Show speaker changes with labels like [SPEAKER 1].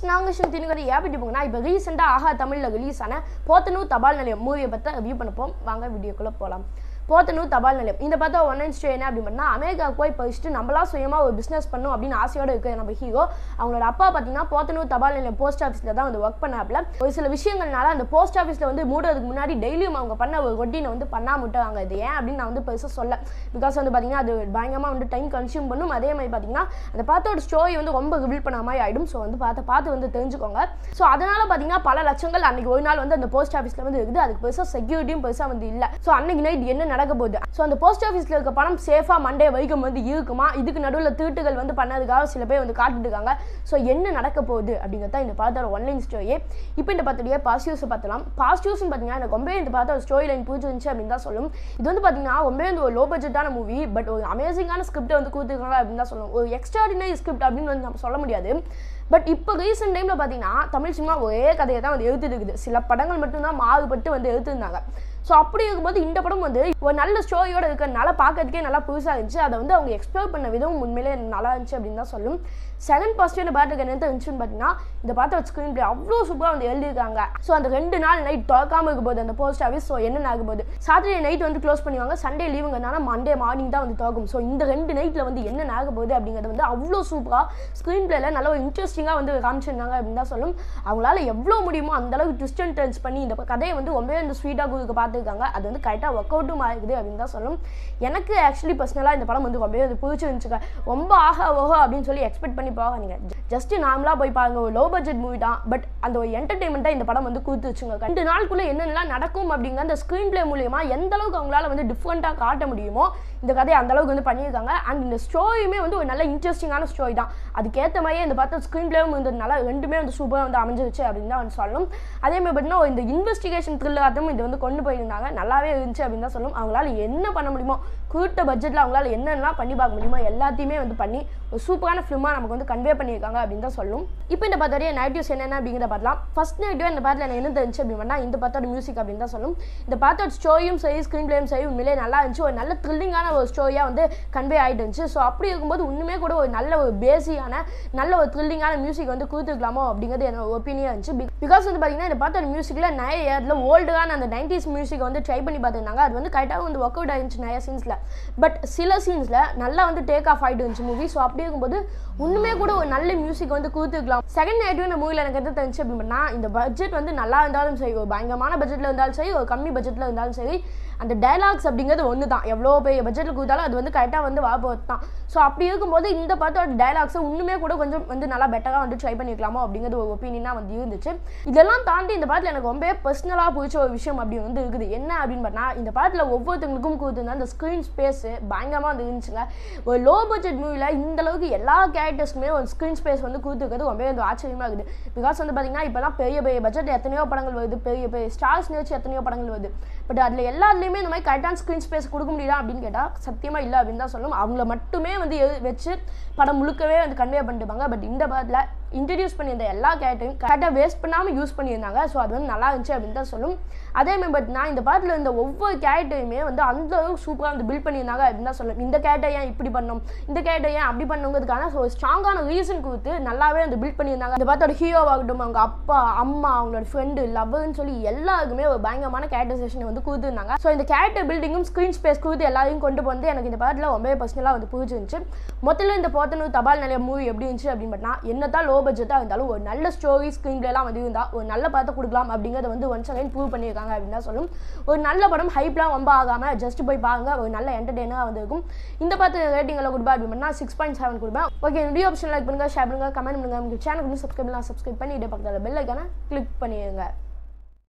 [SPEAKER 1] நாங்கள் தினுங்கிறது ஏன் பற்றி போங்கன்னா இப்போ ரீசெண்டாக ஆஹா தமிழில் ரிலீஸ் ஆன போத்தனூர் தபால் நிலையம் மூவியை பற்றி ரிவ்யூ பண்ணப்போம் வாங்க வீடியோக்குள்ளே போகலாம் போத்தனூர் தபால் நிலையம் இந்த பார்த்தா ஒன் நைன் ஸ்டே என்ன அப்படின்னு பண்ணால் அமெரிக்காவுக்கு போய் படிச்சுட்டு நம்மளா சுயமாக ஒரு பிஸ்னஸ் பண்ணும் அப்படின்னு ஆசையோடு இருக்கிற நம்ம ஹீரோ அவங்களோட அப்பா பார்த்தீங்கன்னா போத்தனூர் தபால் நிலையம் போஸ்ட் ஆஃபீஸில் தான் வந்து ஒர்க் பண்ணாப்புல ஒரு சில விஷயங்கள்னால அந்த போஸ்ட் ஆஃபீஸில் வந்து மூடுறதுக்கு முன்னாடி டெய்லியும் அவங்க பண்ண ஒரு ரொட்டீனை வந்து பண்ணாம விட்டாங்க இது ஏன் அப்படின்னு நான் வந்து பெருசாக சொல்ல பிகாஸ் வந்து பார்த்தீங்கன்னா அது பயங்கரமாக வந்து டைம் கன்சியூம் பண்ணும் அதே மாதிரி பார்த்தீங்கன்னா அந்த பார்த்தோட ஸ்டோரி வந்து ரொம்ப ரிவீல் பண்ண மாதிரி ஆகிடும் ஸோ வந்து பார்த்து பார்த்து வந்து தெரிஞ்சுக்கோங்க ஸோ அதனால் பார்த்தீங்கன்னா பல லட்சங்கள் அன்னைக்கு ஒரு நாள் வந்து அந்த போஸ்ட் ஆஃபீஸில் வந்து இருக்குது அதுக்கு பெருசாக செக்யூரிட்டியும் பெருசாக வந்து இல்லை ஸோ அன்னைக்கு நைட் என்ன நடக்க போகுது ஸோ அந்த போஸ்ட் ஆஃபீஸில் இருக்க பணம் சேஃபாக மண்டே வரைக்கும் வந்து இருக்குமா இதுக்கு நடுவில் திருட்டுகள் வந்து பண்ணதுக்காக சில பேர் வந்து காட்டுட்டு இருக்காங்க ஸோ என்ன நடக்க போகுது அப்படிங்கிறத இந்த பார்த்தோட ஒன்லைன் ஸ்டோரியே இப்போ இந்த பார்த்தோடைய பாசிட்டிவ்ஸை பார்த்தலாம் பாசிட்டிவ்ஸ்னு பார்த்தீங்கன்னா எனக்கு ரொம்ப இந்த பார்த்த ஒரு ஸ்டோரி லைன் பிடிச்சிருந்துச்சு அப்படின்னு தான் சொல்லும் இது வந்து பார்த்தீங்கன்னா ரொம்ப இந்த ஒரு லோ பட்ஜெட்டான மூவி பட் ஒரு அமேசிங்கான ஸ்கிரிப்டை வந்து கொடுத்துருக்காங்க அப்படின்னு தான் சொல்லணும் ஒரு எக்ஸ்ட்ராடினரி ஸ்கிரிப்ட் அப்படின்னு வந்து நம்ம சொல்ல முடியாது பட் இப்போ ரீசெண்ட் டைமில் பார்த்தீங்கன்னா தமிழ் சினிமா ஒரே கதையை தான் வந்து எழுத்துட்டு இருக்குது சில படங்கள் மட்டும்தான் மாறுபட்டு வந்து எழுத்துருந்தாங்க ஸோ அப்படி இருக்கும்போது இந்த படம் வந்து ஒரு நல்ல ஸ்டோரியோட இருக்கிறனால பார்க்கறதுக்கே நல்லா புதுசாக இருந்துச்சு அதை வந்து அவங்க எக்ஸ்ப்ளோர் பண்ண விதம் உண்மையிலே நல்லா இருந்துச்சு அப்படின்னு தான் சொல்லும் செகண்ட் பாசிட்டிவ் பாட்டுக்கு என்ன இருந்துச்சுன்னு பார்த்தீங்கன்னா இந்த பாட்டை ஸ்க்ரீன் பிளே அவ்வளோ சூப்பராக வந்து எழுதியிருக்காங்க ஸோ அந்த ரெண்டு நாள் நைட் திறக்காம இருக்க போது அந்த போஸ்ட் ஆஃபீஸ் ஸோ என்ன ஆகும் போது சாட்டர்டே நைட் வந்து க்ளோஸ் பண்ணுவாங்க சண்டே லீவுங்கிறதுனால மண்டே மார்னிங் தான் வந்து திறக்கும் ஸோ இந்த ரெண்டு நைட்டில் வந்து என்ன ஆக போகுது அப்படிங்கிறது வந்து அவ்வளோ சூப்பராக ஸ்க்ரீன் பிளேல நல்ல ஒரு இன்ட்ரெஸ்டிங்காக வந்து காமிச்சிருந்தாங்க அப்படின்னு தான் சொல்லும் அவங்களால எவ்வளோ முடியுமோ அந்த அளவுக்கு ட்விஸ்ட் அண்ட் டர்ன்ஸ் பண்ணி இந்த கதையை வந்து ரொம்பவே வந்து ஸ்வீட்டாக கொடுக்க பார்த்துருக்காங்க அது வந்து கரெக்டாக ஒர்க் அவுட்டும் ஆகுது அப்படின்னு தான் சொல்லும் எனக்கு ஆக்சுவலி பர்சனலாக இந்த படம் வந்து ரொம்பவே வந்து பிடிச்சிருந்துச்சுங்க ரொம்ப ஆஹா ஓஹோ அப்படின்னு சொல்லி எக்ஸ்பெக்ட் பண்ணி போகாதீங்க ஜஸ்ட் நார்மலாக போய் பாருங்க ஒரு லோ பட்ஜெட் மூவி தான் பட் அந்த ஒரு என்டர்டைன்மெண்ட்டாக இந்த படம் வந்து கொடுத்து வச்சுங்க ரெண்டு நாளுக்குள்ளே என்னென்னலாம் நடக்கும் அப்படிங்கிற அந்த ஸ்க்ரீன் பிளே மூலியமா எந்த அளவுக்கு அவங்களால வந்து டிஃப்ரெண்ட்டாக காட்ட முடியுமோ இந்த கதையை அந்த அளவுக்கு வந்து பண்ணியிருக்காங்க அண்ட் இந்த ஸ்டோரியுமே வந்து ஒரு நல்ல இன்ட்ரெஸ்டிங்கான ஸ்டோரி தான் அதுக்கேற்ற மாதிரியே இந்த பார்த்த ஸ்க்ரீன் பிளேவும் இருந்ததுனால ரெண்டுமே வந்து சூப்பராக வந்து அமைஞ்சிருச்சு அப்படின்னு தான் வந்து சொல்லணும் அதே மாதிரி பார்த்தீங்கன்னா இந்த இன்வெஸ்டிகேஷன் த்ரில்லாகவும் இது வந்து கொண்டு போயிருந்தாங்க நல்லாவே இருந்துச்சு அப்படின்னு தான் சொல்லணும் அவங்களால என்ன பண்ண முடியுமோ குறித்த பட்ஜெட்டில் அவங்களால என்னென்னலாம் பண்ணி பார்க்க முடியுமோ எல்லாத்தையுமே வந்து பண்ணி ஒரு சூப்பரான ஃபிலிமாக நமக்கு வந்து கன்வே பண்ணியிருக்காங்க அப்படின்னு தான் சொல்லும் இப்போ இந்த பார்த்தோடைய நெகட்டிவ்ஸ் என்னென்ன அப்படிங்கிறத பார்க்கலாம் ஃபர்ஸ்ட் நெகட்டிவ் இந்த பாட்டில் எனக்கு என்ன தெரிஞ்சு அப்படின்னா இந்த பாத்தோட மியூசிக் அப்படின்னு தான் சொல்லும் இந்த பாத்தோட ஸ்டோரியும் சரி ஸ்க்ரீன் பிளேயும் சரி உண்மையிலே நல்லா இருந்துச்சு ஒரு நல்ல த்ரில்லிங்கான ஒரு ஸ்டோரியாக வந்து கன்வே ஆகிட்டு இருந்துச்சு ஸோ அப்படி இருக்கும்போது இன்னுமே கூட ஒரு நல்ல ஒரு பேசியான நல்ல ஒரு த்ரில்லிங்கான மியூசிக் வந்து கொடுத்துருக்கலாமோ அப்படிங்கிறது என்னோட ஒப்பீனியன் இருந்துச்சு பிகாஸ் வந்து பார்த்தீங்கன்னா இந்த பார்த்தோட மியூசிக்கில் நிறைய இயரில் ஓல்டான அந்த நைன்டிஸ் மியூசிக்கை வந்து ட்ரை பண்ணி பார்த்துருந்தாங்க அது வந்து கரெக்டாக வந்து ஒர்க் அவுட் ஆயிருந்துச்சு நிறைய சீன்ஸில் பட் சில சீன்ஸில் நல்லா வந்து டேக் ஆஃப் ஆகிட்டு இருந்துச்சு மூவி ஸோ அப்படி இருக்கும்போது உண்மையே கூட ஒரு நல்ல மியூசிக் வந்து கொடுத்துருக்கலாம் செகண்ட் நெகட்டிவ் இந்த மூவியில் எனக்கு எது தெரிஞ்சு அப்படின்னா இந்த பட்ஜெட் வந்து நல்லா இருந்தாலும் சரி ஒரு பயங்கரமான பட்ஜெட்டில் இருந்தாலும் சரி ஒரு கம்மி பட்ஜெட்டில் இருந்தாலும் சரி அந்த டைலாக்ஸ் அப்படிங்கிறது ஒன்று தான் எவ்வளோ பெரிய பட்ஜெட்டில் கொடுத்தாலும் அது வந்து கரெக்டாக வந்து வரப்போது தான் ஸோ அப்படி இருக்கும்போது இந்த படத்தோட டைலாக்ஸை இன்னுமே கூட கொஞ்சம் வந்து நல்லா பெட்டராக வந்து ட்ரை பண்ணிக்கலாமோ அப்படிங்கிறது ஒரு ஒப்பீனியனாக வந்து இருந்துச்சு இதெல்லாம் தாண்டி இந்த படத்தில் எனக்கு ரொம்பவே பர்சனலாக பிடிச்ச ஒரு விஷயம் அப்படி வந்து இருக்குது என்ன அப்படின்னு பார்த்தா இந்த படத்தில் ஒவ்வொருத்தங்களுக்கும் கொடுத்துருந்த அந்த ஸ்க்ரீன் ஸ்பேஸு பயங்கரமாக வந்து இருந்துச்சுங்க ஒரு லோ பட்ஜெட் மூவியில் இந்த அளவுக்கு எல்லா கேரக்டர்ஸ்க்குமே ஒரு ஸ்க்ரீன் ஸ்பேஸ் வந்து கொடுத்துருக்கிறது ரொம்பவே வந்து ஆச்சரியமாக இருக்குது பிகாஸ் வந்து பார்த்தீங்கன்னா இப்போலாம் பெரிய பெரிய பட்ஜெட் எத்தனையோ படங்கள் வருது பெரிய பெரிய ஸ்டார்ஸ் வச்சு எத்தனையோ படங்கள் வருது பட் அதில் எல்லாத்துலேயுமே இந்த மாதிரி கரெக்டான ஸ்க்ரீன் ஸ்பேஸ் கொடுக்க முடியுதா அப்படின்னு கேட்டால் சத்தியமாக இல்லை அப்படின்னு தான் சொல்லும் அவங்கள மட்டுமே வந்து எ- வச்சு படம் முழுக்கவே வந்து கன்வே பண்ணிட்டுப்பாங்க பட் இந்த படத்தில் இன்ட்ரடியூஸ் பண்ணியிருந்த எல்லா கேரக்டரையும் கரெக்டாக வேஸ்ட் பண்ணாமல் யூஸ் பண்ணியிருந்தாங்க ஸோ அது வந்து நல்லா இருந்துச்சு அப்படின்னு தான் சொல்லும் அதே மாதிரி பட் நான் இந்த படத்தில் இருந்த ஒவ்வொரு கேரக்டரையுமே வந்து அந்த அளவுக்கு சூப்பராக வந்து பில்ட் பண்ணியிருந்தாங்க அப்படின்னு தான் சொல்லும் இந்த கேரக்டர் ஏன் இப்படி பண்ணணும் இந்த கேரக்டர் ஏன் அப்படி பண்ணுங்கிறதுக்கான ஸோ ஸ்ட்ராங்கான ரீசன் கொடுத்து நல்லாவே வந்து பில்ட் பண்ணியிருந்தாங்க இந்த படத்தோட ஹீரோவாகட்டும் அவங்க அப்பா அம்மா அவங்களோட ஃப்ரெண்டு லவ்னு சொல்லி எல்லாருக்குமே ஒரு பயங்கரமான கேரக்டரைசேஷன் வந்து கொடுத்துருந்தாங்க ஸோ இந்த கேரக்டர் பில்டிங்கும் ஸ்க்ரீன் ஸ்பேஸ் கொடுத்து எல்லாரையும் கொண்டு வந்து எனக்கு இந்த படத்தில் ரொம்பவே பர்சனலாக வந்து பிடிச்சிருந்துச்சு மொத்தத்தில் இந்த போத்தனூர் தபால் நிலைய மூவி எப்படி இருந்துச்சு அப்படின்னு பார்த்தா என்னதான் லோ பட்ஜெட்டாக இருந்தாலும் ஒரு நல்ல ஸ்டோரி ஸ்க்ரீன் பிளேலாம் வந்து இருந்தால் ஒரு நல்ல படத்தை கொடுக்கலாம் அப்படிங்கிறத வந்து ஒன்ஸ் அகைன் ப்ரூவ் பண்ணியிருக்காங்க அப்படின்னு தான் சொல்லும் ஒரு நல்ல படம் ஹைப்லாம் ரொம்ப ஆகாமல் ஜஸ்ட் போய் பாருங்க ஒரு நல்ல என்டர்டெயினாக வந்து இருக்கும் இந்த படத்து ரேட்டிங் எல்லாம் கொடுப்பா அப்படின்னு பண்ணால் சிக்ஸ் பாயிண்ட் செவன் கொடுப்பேன் ஓகே வீடியோ ஆப்ஷன் லைக் பண்ணுங்க ஷேர் பண்ணுங்க கமெண்ட் பண்ணுங்க உங்களுக்கு சேனல் சப்ஸ்கிரைப் பண்ணலாம் சப்ஸ்கிரைப் பண்ணி இதே பக்கத்தில் பெல் ஐக்கான கிளிக் பண்ணிடுங்க